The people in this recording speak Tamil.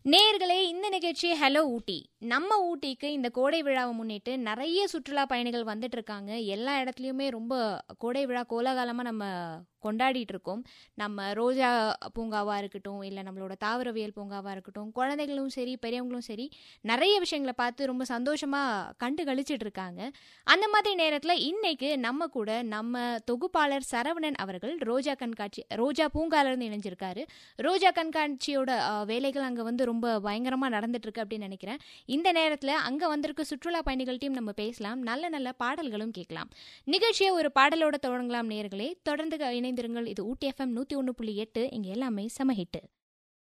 நேர்களே இந்த நிகழ்ச்சி ஹலோ ஊட்டி நம்ம ஊட்டிக்கு இந்த கோடை விழாவை முன்னிட்டு நிறைய சுற்றுலா பயணிகள் வந்துட்டு இருக்காங்க எல்லா இடத்துலையுமே ரொம்ப கோடை விழா கோலாகலமாக நம்ம கொண்டாடிட்டு இருக்கோம் நம்ம ரோஜா பூங்காவாக இருக்கட்டும் இல்லை நம்மளோட தாவரவியல் பூங்காவாக இருக்கட்டும் குழந்தைகளும் சரி பெரியவங்களும் சரி நிறைய விஷயங்களை பார்த்து ரொம்ப சந்தோஷமாக கண்டு கழிச்சிட்டு இருக்காங்க அந்த மாதிரி நேரத்தில் இன்னைக்கு நம்ம கூட நம்ம தொகுப்பாளர் சரவணன் அவர்கள் ரோஜா கண்காட்சி ரோஜா பூங்காலேருந்து இணைஞ்சிருக்காரு ரோஜா கண்காட்சியோட அஹ், வேலைகள் அங்கே வந்து ரொம்ப பயங்கரமாக நடந்துட்டு இருக்கு அப்படின்னு நினைக்கிறேன் இந்த நேரத்தில் அங்கே வந்திருக்க சுற்றுலா பயணிகள்ட்டையும் நம்ம பேசலாம் நல்ல நல்ல பாடல்களும் கேட்கலாம் நிகழ்ச்சியை ஒரு பாடலோட தொடங்கலாம் நேர்களே தொடர்ந்து இணைந்திருங்கள் இது ஊட்டி எஃப்எம் நூற்றி ஒன்று புள்ளி எட்டு இங்கே எல்லாமே சம ஹிட்டு